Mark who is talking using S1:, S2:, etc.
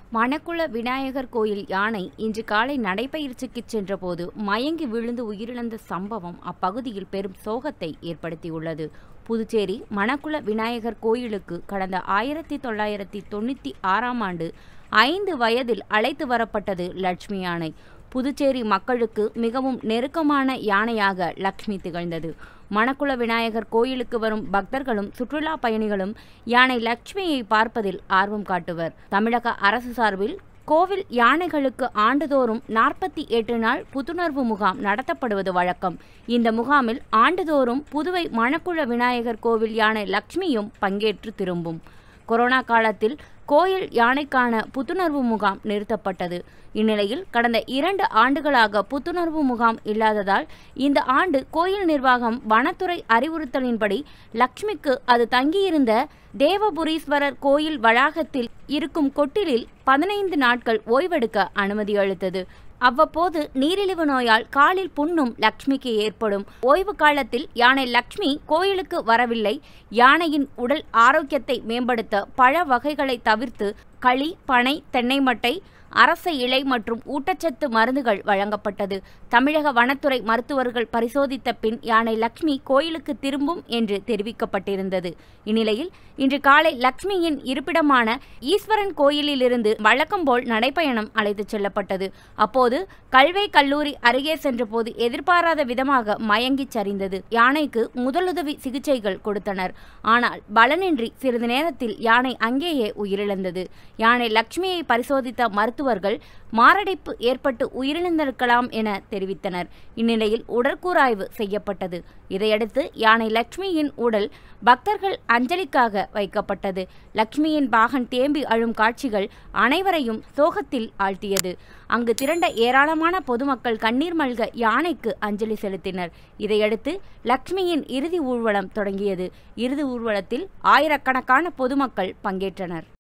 S1: மணக்குள விநாயகர் கோயில் யானை இன்று காலை நடைபயிற்சிக்கு சென்றபோது மயங்கி விழுந்து உயிரிழந்த சம்பவம் அப்பகுதியில் பெரும் சோகத்தை ஏற்படுத்தியுள்ளது புதுச்சேரி மணக்குள விநாயகர் கோயிலுக்கு கடந்த ஆயிரத்தி தொள்ளாயிரத்தி தொண்ணூற்றி ஆறாம் ஆண்டு ஐந்து வயதில் அழைத்து வரப்பட்டது லட்சுமி யானை புதுச்சேரி மக்களுக்கு மிகவும் நெருக்கமான யானையாக லக்ஷ்மி திகழ்ந்தது மணக்குள விநாயகர் கோயிலுக்கு வரும் பக்தர்களும் சுற்றுலா பயணிகளும் யானை லட்சுமியை பார்ப்பதில் ஆர்வம் காட்டுவர் தமிழக அரசு சார்பில் கோவில் யானைகளுக்கு ஆண்டுதோறும் நாற்பத்தி எட்டு நாள் புத்துணர்வு முகாம் நடத்தப்படுவது வழக்கம் இந்த முகாமில் ஆண்டுதோறும் புதுவை மணக்குள விநாயகர் கோவில் யானை லட்சுமியும் பங்கேற்று திரும்பும் கொரோனா காலத்தில் கோயில் யானைக்கான புத்துணர்வு முகாம் நிறுத்தப்பட்டது இந்நிலையில் கடந்த இரண்டு ஆண்டுகளாக புத்துணர்வு முகாம் இல்லாததால் இந்த ஆண்டு கோயில் நிர்வாகம் வனத்துறை அறிவுறுத்தலின்படி லக்ஷ்மிக்கு அது தங்கியிருந்த தேவபுரீஸ்வரர் கோயில் வளாகத்தில் இருக்கும் கொட்டிலில் பதினைந்து நாட்கள் ஓய்வெடுக்க அனுமதி அளித்தது அவ்வப்போது நீரிழிவு நோயால் காலில் புண்ணும் லக்ஷ்மிக்கு ஏற்படும் ஓய்வு காலத்தில் யானை லக்ஷ்மி கோயிலுக்கு வரவில்லை யானையின் உடல் ஆரோக்கியத்தை மேம்படுத்த பழ வகைகளை தவிர்த்து களி பனை தென்னை மட்டை அரச இலை மற்றும் ஊட்டச்சத்து மருந்துகள் வழங்கப்பட்டது தமிழக வனத்துறை மருத்துவர்கள் பரிசோதித்த பின் யானை லக்ஷ்மி கோயிலுக்கு திரும்பும் என்று தெரிவிக்கப்பட்டிருந்தது இந்நிலையில் இன்று காலை லக்ஷ்மியின் இருப்பிடமான ஈஸ்வரன் கோயிலிலிருந்து வழக்கம்போல் நடைப்பயணம் அழைத்துச் செல்லப்பட்டது அப்போது கல்வை கல்லூரி அருகே சென்றபோது எதிர்பாராத விதமாக மயங்கி சரிந்தது யானைக்கு முதலுதவி சிகிச்சைகள் கொடுத்தனர் ஆனால் பலனின்றி சிறிது நேரத்தில் யானை அங்கேயே உயிரிழந்தது யானை லக்ஷ்மியை பரிசோதித்த மருத்துவர்கள் மாரடைப்பு ஏற்பட்டு உயிரிழந்திருக்கலாம் என தெரிவித்தனர் இந்நிலையில் உடற்கூராய்வு செய்யப்பட்டது இதையடுத்து யானை லட்சுமியின் உடல் பக்தர்கள் அஞ்சலிக்காக வைக்கப்பட்டது லட்சுமியின் பாகன் தேம்பி அழும் காட்சிகள் அனைவரையும் சோகத்தில் ஆழ்த்தியது அங்கு திரண்ட ஏராளமான பொதுமக்கள் கண்ணீர் மல்க யானைக்கு அஞ்சலி செலுத்தினர் இதையடுத்து லட்சுமியின் இறுதி ஊர்வலம் தொடங்கியது இறுதி ஊர்வலத்தில் ஆயிரக்கணக்கான பொதுமக்கள் பங்கேற்றனர்